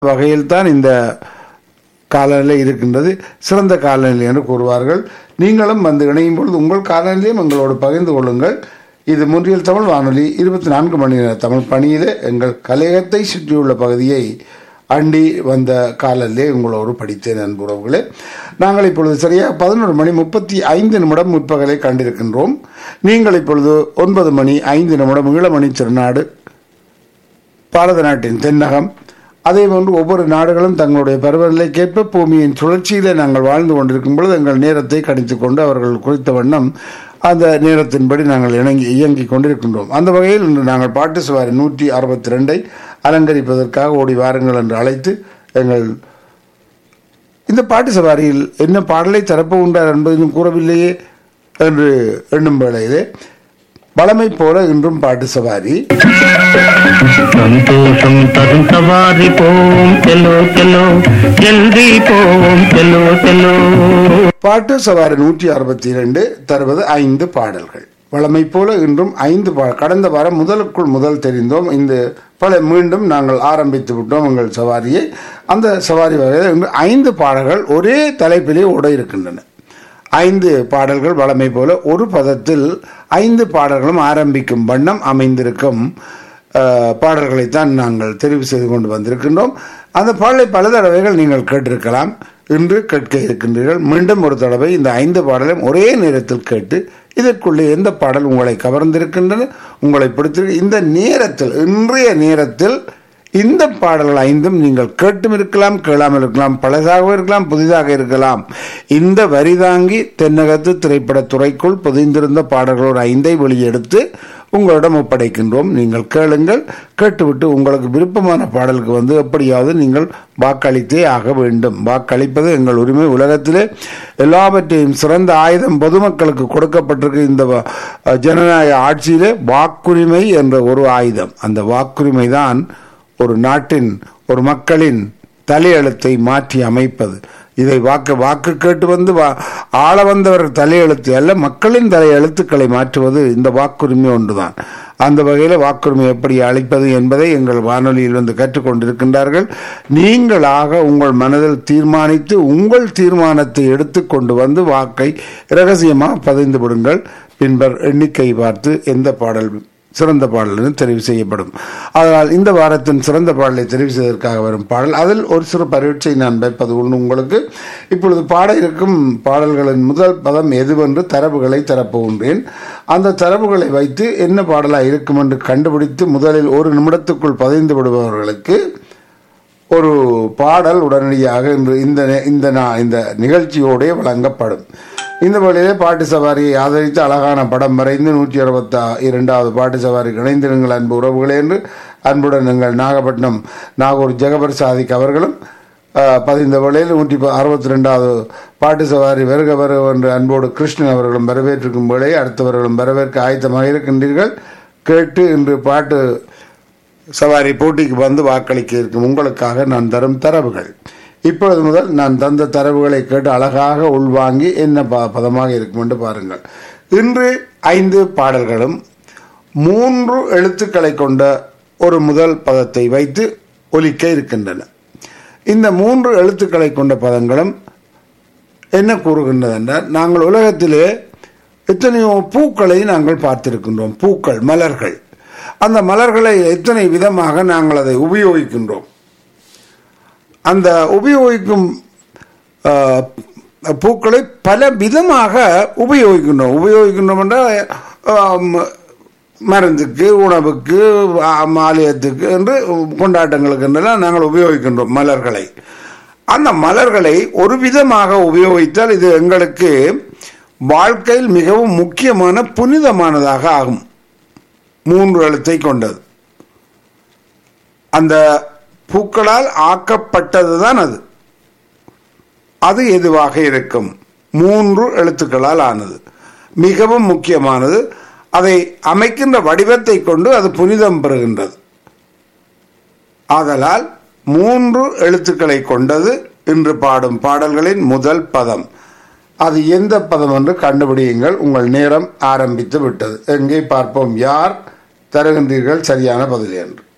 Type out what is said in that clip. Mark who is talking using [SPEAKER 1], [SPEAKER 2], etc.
[SPEAKER 1] வகையில் தான் இந்த காலநிலை இருக்கின்றது சிறந்த காலநிலை என்று கூறுவார்கள் நீங்களும் வந்து இணையும் பொழுது உங்கள் காலநிலையும் எங்களோடு பகிர்ந்து கொள்ளுங்கள் இது முன்றியல் தமிழ் வானொலி இருபத்தி நான்கு மணி நேர தமிழ் பணியிலே எங்கள் கலையகத்தை சுற்றியுள்ள பகுதியை அண்டி வந்த காலநிலை உங்களோடு படித்தேன் அன்புறவுகளே நாங்கள் இப்பொழுது சரியாக பதினொரு மணி முப்பத்தி ஐந்து நிமிடம் முற்பகலை கண்டிருக்கின்றோம் நீங்கள் இப்பொழுது ஒன்பது மணி ஐந்து நிமிடம் ஈழமணி திருநாடு பாரத நாட்டின் தென்னகம் அதே போன்று ஒவ்வொரு நாடுகளும் தங்களுடைய பருவநிலைக்கேற்ப பூமியின் சுழற்சியிலே நாங்கள் வாழ்ந்து கொண்டிருக்கும் பொழுது எங்கள் நேரத்தை கணித்துக் கொண்டு அவர்கள் குறித்த வண்ணம் அந்த நேரத்தின்படி நாங்கள் இணங்கி இயங்கிக் கொண்டிருக்கின்றோம் அந்த வகையில் இன்று நாங்கள் பாட்டு சுவாரி நூற்றி அறுபத்தி ரெண்டை அலங்கரிப்பதற்காக ஓடி வாருங்கள் என்று அழைத்து எங்கள் இந்த பாட்டு சவாரியில் என்ன பாடலை தரப்ப உண்டார் என்பதையும் கூறவில்லையே என்று எண்ணும் வேளையிலே வளமை போல இன்றும் பாட்டு சவாரி
[SPEAKER 2] సంతోషం తరుం సవారి పోం తెలో తెలో జల్దీ పోం తెలో తెలో
[SPEAKER 1] பாட்டு சவாரி நூற்றி அறுபத்தி இரண்டு தருவது ஐந்து பாடல்கள் வழமை போல இன்றும் ஐந்து பா கடந்த வாரம் முதலுக்குள் முதல் தெரிந்தோம் இந்த பல மீண்டும் நாங்கள் ஆரம்பித்து விட்டோம் எங்கள் சவாரியை அந்த சவாரி வகையில் இன்று ஐந்து பாடல்கள் ஒரே தலைப்பிலே ஓட இருக்கின்றன ஐந்து பாடல்கள் வழமை போல ஒரு பதத்தில் ஐந்து பாடல்களும் ஆரம்பிக்கும் வண்ணம் அமைந்திருக்கும் அஹ், பாடல்களைத்தான் நாங்கள் தெரிவு செய்து கொண்டு வந்திருக்கின்றோம் அந்த பாடலை பல தடவைகள் நீங்கள் கேட்டிருக்கலாம் இன்று கேட்க இருக்கின்றீர்கள் மீண்டும் ஒரு தடவை இந்த ஐந்து பாடலையும் ஒரே நேரத்தில் கேட்டு இதற்குள்ளே எந்த பாடல் உங்களை கவர்ந்திருக்கின்றன உங்களை பிடித்திருக்கு இந்த நேரத்தில் இன்றைய நேரத்தில் இந்த பாடல்கள் ஐந்தும் நீங்கள் கேட்டும் இருக்கலாம் கேளாமல் இருக்கலாம் பழசாகவும் இருக்கலாம் புதிதாக இருக்கலாம் இந்த வரிதாங்கி தென்னகத்து திரைப்படத் துறைக்குள் புதைந்திருந்த பாடல்களோடு ஐந்தை வெளியெடுத்து உங்களிடம் ஒப்படைக்கின்றோம் நீங்கள் கேளுங்கள் கேட்டுவிட்டு உங்களுக்கு விருப்பமான பாடலுக்கு வந்து எப்படியாவது நீங்கள் வாக்களித்தே ஆக வேண்டும் வாக்களிப்பது எங்கள் உரிமை உலகத்திலே எல்லாவற்றையும் சிறந்த ஆயுதம் பொதுமக்களுக்கு கொடுக்கப்பட்டிருக்கு இந்த வ- ஜனநாயக ஆட்சியிலே வாக்குரிமை என்ற ஒரு ஆயுதம் அந்த வாக்குரிமை தான் ஒரு நாட்டின் ஒரு மக்களின் தலையெழுத்தை மாற்றி அமைப்பது இதை வாக்கு வாக்கு கேட்டு வந்து வா- ஆள வந்தவர் தலையெழுத்து அல்ல மக்களின் தலையெழுத்துக்களை மாற்றுவது இந்த வாக்குரிமை ஒன்றுதான் அந்த வகையில் வாக்குரிமை எப்படி அளிப்பது என்பதை எங்கள் வானொலியில் வந்து கற்றுக்கொண்டிருக்கின்றார்கள் நீங்களாக உங்கள் மனதில் தீர்மானித்து உங்கள் தீர்மானத்தை எடுத்துக்கொண்டு வந்து வாக்கை இரகசியமாக பதிந்து விடுங்கள் பின்பர் எண்ணிக்கை பார்த்து எந்த பாடல் சிறந்த பாடல் என்று தெரிவு செய்யப்படும் அதனால் இந்த வாரத்தின் சிறந்த பாடலை தெரிவு செய்வதற்காக வரும் பாடல் அதில் ஒரு சிறு பரீட்சை நான் வைப்பது உண்டு உங்களுக்கு இப்பொழுது பாட இருக்கும் பாடல்களின் முதல் பதம் எதுவென்று தரவுகளை தரப்போகின்றேன் அந்த தரவுகளை வைத்து என்ன பாடலாக இருக்கும் என்று கண்டுபிடித்து முதலில் ஒரு நிமிடத்துக்குள் பதிந்து விடுபவர்களுக்கு ஒரு பாடல் உடனடியாக இன்று இந்த நே- இந்த நா- இந்த நிகழ்ச்சியோடே வழங்கப்படும் இந்த வழியிலே பாட்டு சவாரியை ஆதரித்து அழகான படம் வரைந்து நூற்றி அறுபத்தி இரண்டாவது பாட்டு சவாரிக்கு இணைந்திருங்கள் அன்பு உறவுகளே என்று அன்புடன் எங்கள் நாகப்பட்டினம் நாகூர் ஜெகபர் சாதிக் அவர்களும் அஹ், பதிந்த வேளையில் நூற்றி அறுபத்தி ரெண்டாவது பாட்டு சவாரி வருக வருக என்று அன்போடு கிருஷ்ணன் அவர்களும் வரவேற்றிருக்கும் வேளையை அடுத்தவர்களும் வரவேற்க ஆயத்தமாக இருக்கின்றீர்கள் கேட்டு இன்று பாட்டு சவாரி போட்டிக்கு வந்து வாக்களிக்க இருக்கும் உங்களுக்காக நான் தரும் தரவுகள் இப்பொழுது முதல் நான் தந்த தரவுகளை கேட்டு அழகாக உள்வாங்கி என்ன ப பதமாக இருக்கும் என்று பாருங்கள் இன்று ஐந்து பாடல்களும் மூன்று எழுத்துக்களை கொண்ட ஒரு முதல் பதத்தை வைத்து ஒலிக்க இருக்கின்றன இந்த மூன்று எழுத்துக்களை கொண்ட பதங்களும் என்ன கூறுகின்றது என்றால் நாங்கள் உலகத்திலே எத்தனையோ பூக்களை நாங்கள் பார்த்திருக்கின்றோம் பூக்கள் மலர்கள் அந்த மலர்களை எத்தனை விதமாக நாங்கள் அதை உபயோகிக்கின்றோம் அந்த உபயோகிக்கும் ஆஹ், பூக்களை பல விதமாக உபயோகிக்கின்றோம் உபயோகிக்கின்றோம் என்றால் ஆம், மருந்துக்கு உணவுக்கு ஆம், ஆலயத்துக்கு என்று கொண்டாட்டங்களுக்கு என்றெல்லாம் நாங்கள் உபயோகிக்கின்றோம் மலர்களை அந்த மலர்களை ஒரு விதமாக உபயோகித்தால் இது எங்களுக்கு வாழ்க்கையில் மிகவும் முக்கியமான புனிதமானதாக ஆகும் மூன்று எழுத்தை கொண்டது அந்த பூக்களால் ஆக்கப்பட்டதுதான் அது அது எதுவாக இருக்கும் மூன்று எழுத்துக்களால் ஆனது மிகவும் முக்கியமானது அதை அமைக்கின்ற வடிவத்தை கொண்டு அது புனிதம் பெறுகின்றது ஆதலால் மூன்று எழுத்துக்களை கொண்டது இன்று பாடும் பாடல்களின் முதல் பதம் அது எந்த பதம் என்று கண்டுபிடியுங்கள் உங்கள் நேரம் ஆரம்பித்து விட்டது எங்கே பார்ப்போம் யார் தருகின்றீர்கள் சரியான பதில் என்று